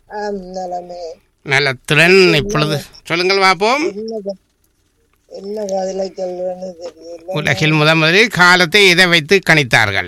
ஆம் நலமே நலத்துடன் இப்பொழுது சொல்லுங்கள் பார்ப்போம் என்ன க- என்ன காதலை சொல்றேன்னு தெரியல உலகில் முதன் முதலில் காலத்தை இதை வைத்து கணித்தார்கள்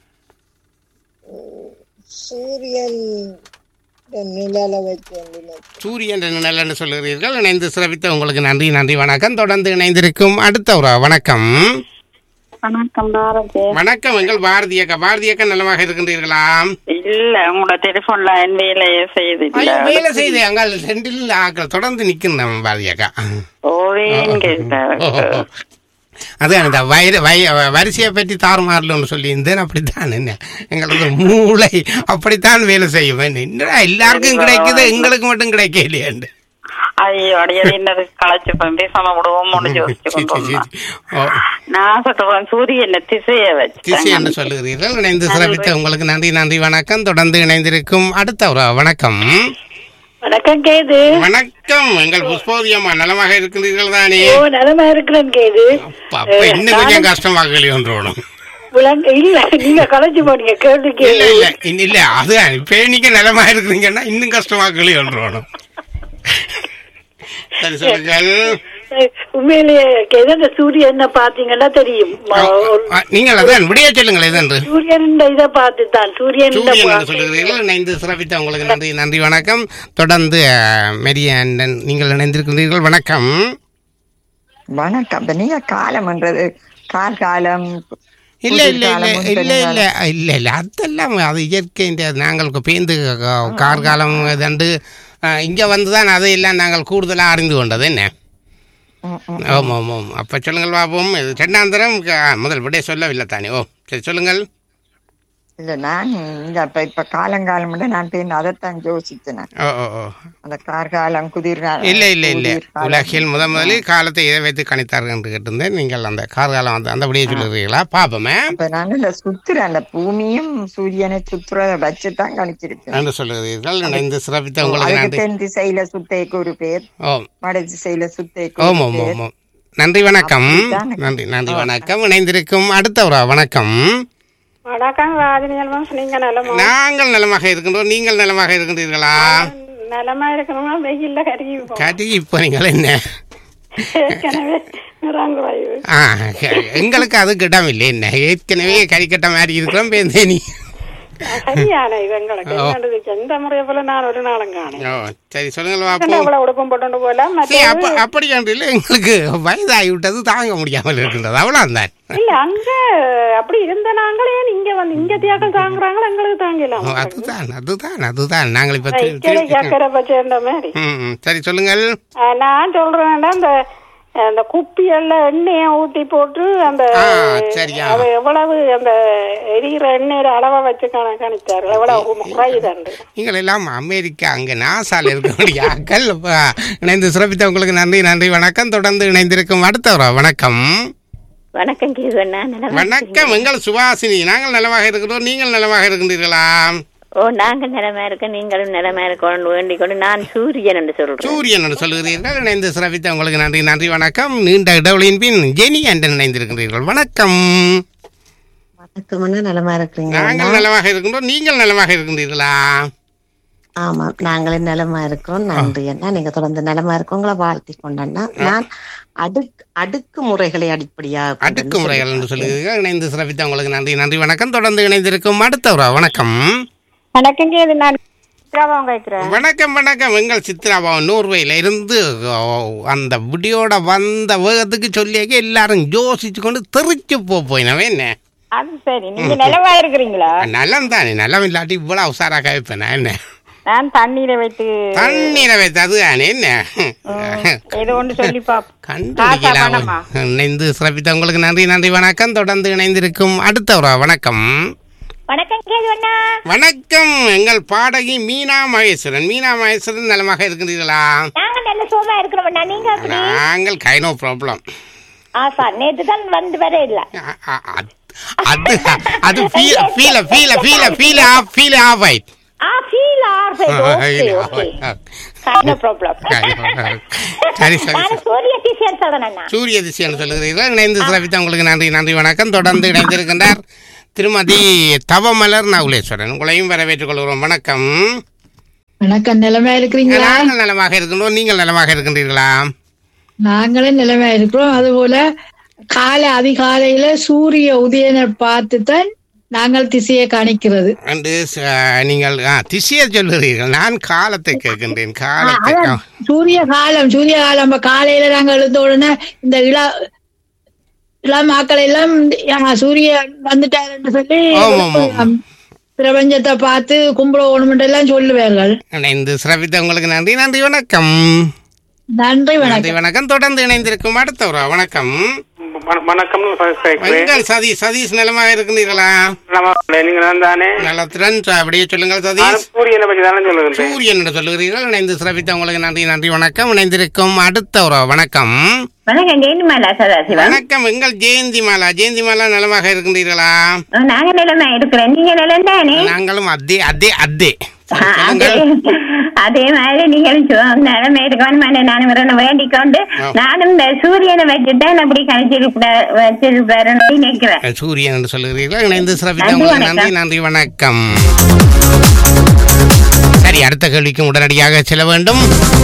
சூரியன் நிழல வச்சு சூரியன் என்ற நிழல்னு சொல்லுகிறீர்கள் இணைந்து சிறப்பித்த உங்களுக்கு நன்றி நன்றி வணக்கம் தொடர்ந்து இணைந்திருக்கும் அடுத்த ஒரு வணக்கம் வணக்கம் பாரதி வணக்கம் எங்கள் பாரதிய அக்கா பாரதிய அக்கா நலமாக இருக்கின்றீர்களா இல்ல உங்களோட டெலிபோன் லைன் வேலையே செய்து இல்ல ஐயோ, வேலை செய்து அங்கால் ரெண்டில் ஆக்கள் தொடர்ந்து நிற்கின்றோம் பாரதிய அக்கா ஓவேன்னு கேட்டார் ஓ, ஓ, ஓ. அதான் இந்த வயிறு வய வரிசையை பற்றி தாறுமாறலன்னு சொல்லியிருந்தேன் அப்படித்தான் என்ன எங்களது மூளை அப்படித்தான் வேலை செய்யும் என்னடா எல்லாருக்கும் கிடைக்குது எங்களுக்கு மட்டும் கிடைக்கலையாண்டு ஐயோ அடைய என்னது களைச்சு போய் பேசாம விடுவோம் முடிஞ்சு வச்சு சி, கொண்டு சி, சி. வந்தான். ஓ, நான் சொல்றேன் சூரியன் திசைய திசை என்ன வச்சு சொல்லுகிறீர்கள் இணைந்து சிறப்பித்த உங்களுக்கு நன்றி நன்றி வணக்கம் தொடர்ந்து இணைந்திருக்கும் அடுத்த ஒரு வணக்கம் வணக்கம் கேது வணக்கம் எங்கள் புஷ்போதியம்மா நலமாக இருக்கின்றீர்கள் தானே ஓ நலமா இருக்கிறேன் கேது அப்ப அப்ப இன்னும் கொஞ்சம் கஷ்டமாக வெளியொன்றோடும் விளங்க இல்ல நீங்க கலைச்சு போனீங்க கேள்வி இல்ல கேள்வி இல்ல இன்னும் இல்ல அது இப்ப நீங்க நலமா இருக்கிறீங்கன்னா இன்னும் கஷ்டமாக வெளியொன்றோடும் சரி சொல்லுங்கள் உண்மையிலேயே கேது அந்த சூரியன் பாத்தீங்கன்னா தெரியும் ம- ஒரு- ஆ, நீங்கள் அதான் விடிய சொல்லுங்கள் எதென்று சூரியன் இதை பார்த்து தான் சூரியன் சூரியன் என்று சொல்லுகிறீர்கள் இணைந்து சிறப்பித்த உங்களுக்கு நன்றி நன்றி வணக்கம் தொடர்ந்து மெரியன் நீங்கள் இணைந்திருக்கிறீர்கள் வணக்கம் வணக்கம் இப்ப நீங்க காலம்ன்றது கால் காலம் இல்ல இல்ல இல்ல குளிர்காலம், இல்ல இல்ல பெருங்காலம். இல்ல இல்ல அதெல்லாம் அது இயற்கை நாங்கள் பேந்து கார்காலம் இதண்டு இங்க வந்துதான் அதையெல்லாம் நாங்கள் கூடுதலா அறிந்து கொண்டது என்ன ம், ம். ஆமாம் ஆமாம் அப்போ சொல்லுங்கள் பாப்போம் இது சென்னாந்திரம் க- முதல் விடைய சொல்லவில்லை தானே ஓ சரி சொல்லுங்கள் இல்ல நான் இந்த இப்ப இப்ப காலங்காலம் நான் பேருந்து அதைத்தான் யோசித்தேன் நான். ஓ ஓ ஓ அந்த கார்காலம் குதிர்காலம் இல்லை இல்லை இல்லை குளிர்காலம். உலகில் முதன் முதலில் காலத்தை இதை வைத்து கணித்தார்கள் என்று கேட்டிருந்தேன் நீங்கள் அந்த கார்காலம் அந்த அந்த விடையை சொல்லுறீங்களா பாப்போமே இப்ப நான் இந்த சுத்துறேன் அந்த பூமியும் சூரியனை சுத்துறத வச்சுதான் கணிச்சிருக்கேன் என்று சொல்லுகிறீர்கள் இணைந்து சிறப்பித்த உங்களுக்கு அதுக்கு நன்றி தென் திசையில சுத்தேக்கு ஒரு பேர் ஓ வட திசையில சுத்தேக்கு ஓம் ஒரு ஓம் பேர் ஓம் ஓம் நன்றி வணக்கம் அப்படித்தானே. நன்றி நன்றி வணக்கம் இணைந்திருக்கும் அடுத்த ஒரு வணக்கம் வணக்கம் ராஜினி அல்வாஸ் நீங்க நலமா நாங்கள் நலமாக இருக்கின்றோம் நீங்கள் நலமாக இருக்கின்றீர்களா நலமா இருக்கணுமா வெயில்ல கருகி கட்டி இப்போ நீங்கள் என்ன ஏற்கனவே நிறாங்குறைவு ஆ எங்களுக்கு அதுக்கு இடம் இல்லை என்ன ஏற்கனவே கறிக்கட்ட மாதிரி இருக்கிறோம் பேந்தேனி சரியான இது எங்களுக்கு என்னது எந்த முறையை போல நான் ஒரு நாளும் காணேன் ஓ சரி சொல்லுங்கள் பாப்போம் அவ்வளவு உடுப்பும் போட்டு போகலாம் சரி அப்ப மற்ற அப்படி கண்டு இல்லை எங்களுக்கு வயதாகி விட்டது தாங்க முடியாமல் இருக்கின்றது அவ்வளோதான் இல்ல அங்க அப்படி இருந்த நாங்களே இங்க வந்து இங்க தியாகம் தாங்குறாங்களோ எங்களுக்கு தாங்கலாம் அதுதான் அதுதான் அதுதான் நாங்கள் இப்போ தி- இக்கரை தி- சக்கரை பச்சைன்ற மாதிரி ம் ம், சரி சொல்லுங்கள் ஆ, நான் சொல்றேன்டா அந்த அந்த குப்பியல்ல எண்ணெயை ஊத்தி போட்டு அந்த ஆ, சரியா. அது எவ்வளவு அந்த எரிகிற எண்ணெயில அளவா வச்சு கண- கணித்தார்கள் எவ்வளவு குறையுதண்டு நீங்கள் எல்லாம் அமெரிக்கா அங்கே நாசால இருக்கக்கூடிய ஆக்கள் அப்ப இணைந்து சிறப்பித்த உங்களுக்கு நன்றி நன்றி வணக்கம் தொடர்ந்து இணைந்திருக்கும் அடுத்த ஒரு வணக்கம் வணக்கம் கீதண்ணா நலமா வணக்கம் எங்கள் சுபாசினி நாங்கள் நலமாக இருக்கிறோம் நீங்கள் நலமாக இருக்கின்றீர்களா ஓ நாங்க நிலமா இருக்க நீங்களும் நிலமா இருக்கணும் வேண்டிக் கொண்டு நான் சூரியன் என்று சொல்றேன் சூரியன் என்று சொல்கிறீர்கள் இணைந்து சிறப்பித்த உங்களுக்கு நன்றி நன்றி வணக்கம் நீண்ட இடைவெளியின் பின் ஜெனி என்று இணைந்திருக்கின்றீர்கள் வணக்கம் வணக்கம்னா நலமா இருக்கிறீங்க நாங்கள் நலமாக இருக்கின்றோம் நீங்கள் நலமாக இருக்கின்றீர்களா ஆமா நாங்களும் நலமா இருக்கோம் நன்றி அண்ணா நீங்க தொடர்ந்து நலமா இருக்கோம் உங்களை வாழ்த்தி கொண்டேன்னா நான் அடுக்கு அடுக்கு முறைகளை அடிப்படையாக கொண்டு அடுக்கு முறைகள் என்று சொல்கிறீர்கள் இணைந்து சிறப்பித்த உங்களுக்கு நன்றி நன்றி வணக்கம் தொடர்ந்து இணைந்திருக்கும் அடுத்த ஒரு வணக்கம் வணக்கம் கேது நான் சித்ராபாவம் கேட்கிறேன் வணக்கம் வணக்கம் எங்கள் சித்ராபாவம் நூறுவையில இருந்து ஓ, அந்த விடியோட வந்த வேகத்துக்கு சொல்லியாக்க எல்லாரும் யோசிச்சு கொண்டு தெரிச்சு போ போயினவே என்ன அது சரி நீங்க நிலவா இருக்கிறீங்களா நலம் தானே நலம் இல்லாட்டி இவ்வளவு உசாராக வைப்பேன் என்ன நான் தண்ணீரை வைத்து தண்ணீரை வைத்து அதுதானே என்ன ஏதோ ஒன்று சொல்லி பாப்போம் கண்டுபிடிக்கலாம் பணமா? இணைந்து சிறப்பித்த உங்களுக்கு நன்றி நன்றி வணக்கம் தொடர்ந்து இணைந்திருக்கும் அடுத்த ஒரு வணக்கம் வணக்கம் கேதுவண்ணா வணக்கம் எங்கள் பாடகி மீனா மகேஸ்வரன் மீனா மகேஸ்வரன் நலமாக இருக்கின்றீர்களா நாங்க நல்ல சோமா இருக்கிறோம்ண்ணா நீங்க அப்படி நாங்கள் கை நோ ப்ராப்ளம் ஆசா நேற்று தான் வந்து வர இல்ல அது அது feel feel feel feel feel off feel off ஆயிட் ஆ ஃபீல் ஆர் ஓகே ஓகே நோ ப்ராப்ளம் சரி சரி நான் சூரிய டீச்சர் சொல்றேன் அண்ணா சூரிய திசைன்னு சொல்லுகிறீர்கள் இணைந்து சிறப்பித்த உங்களுக்கு நன்றி நன்றி வணக்கம் தொடர்ந்து இணைந்திருக்கின்றார் திருமதி தவமலர் நகுலேஸ்வரன் உங்களையும் வரவேற்றுக் கொள்கிறோம் வணக்கம் வணக்கம் நிலைமை இருக்கிறீங்களா நாங்கள் நலமாக இருக்கின்றோம் நீங்கள் நலமாக இருக்கின்றீர்களா நாங்களும் நிலைமை இருக்கிறோம் அதுபோல காலை அதிகாலையில சூரிய உதயனை பார்த்து தான் நாங்கள் திசையை கணிக்கிறது அண்டு ச- நீங்கள் ஆ, திசையை சொல்லுகிறீர்கள் நான் காலத்தை கேட்கின்றேன் காலத்தை அதான் சூரிய காலம் சூரிய காலம் இப்ப காலையில நாங்க எழுந்த உடனே இந்த இள இளமாக்கள் எல்லாம் ஆ, சூரியன் வந்துட்டாருன்னு சொல்லி ஆமாம், ஆமாம். பிரபஞ்சத்தை பார்த்து கும்பிட எல்லாம் சொல்லுவார்கள் இணைந்து சிறப்பித்த உங்களுக்கு நன்றி நன்றி வணக்கம் நன்றி நன்றி வணக்கம் வணக்கம் தொடர்ந்து இணைந்திருக்கும் அடுத்த ஒரு வணக்கம் வணக்கம் எங்கள் சதி சதீஷ் நலமாக இருக்கின்றீர்களா நீங்க தானே நலத்துடன் ச- அப்படியே சொல்லுங்கள் சதீஷ் சூரியனை பற்றி தானே சொல்லுங்க சூரியன் என்று சொல்லுகிறீர்கள் இணைந்து சிறப்பித்த உங்களுக்கு நன்றி நன்றி வணக்கம் இணைந்திருக்கும் அடுத்த ஒரு வணக்கம் வணக்கம் ஜெயந்திமாலா சதாசிவம் வணக்கம் எங்கள் ஜெயந்தி மாலா ஜெயந்தி மாலா நலமாக இருக்கின்றீர்களா நாங்க நிலைமை இருக்கிறேன் நீங்க நிலம் தானே நாங்களும் அதே அதே அதே அதே அதே மாதிரி நீங்களும் சு- நிலைமை இருக்கணும் நானும் இவரை வேண்டிக் கொண்டு நானும் இந்த சூரியனை வச்சுதான் அப்படி கணிச்சிருப்ப வச்சிருப்பாருன்னு நினைக்கிறேன் சூரியன் என்று சொல்லுகிறீர்கள் இணைந்து சிறப்பித்த நன்றி, உங்களுக்கு வணக்கம். நன்றி நன்றி வணக்கம் சரி அடுத்த கேள்விக்கும் உடனடியாக செல்ல வேண்டும்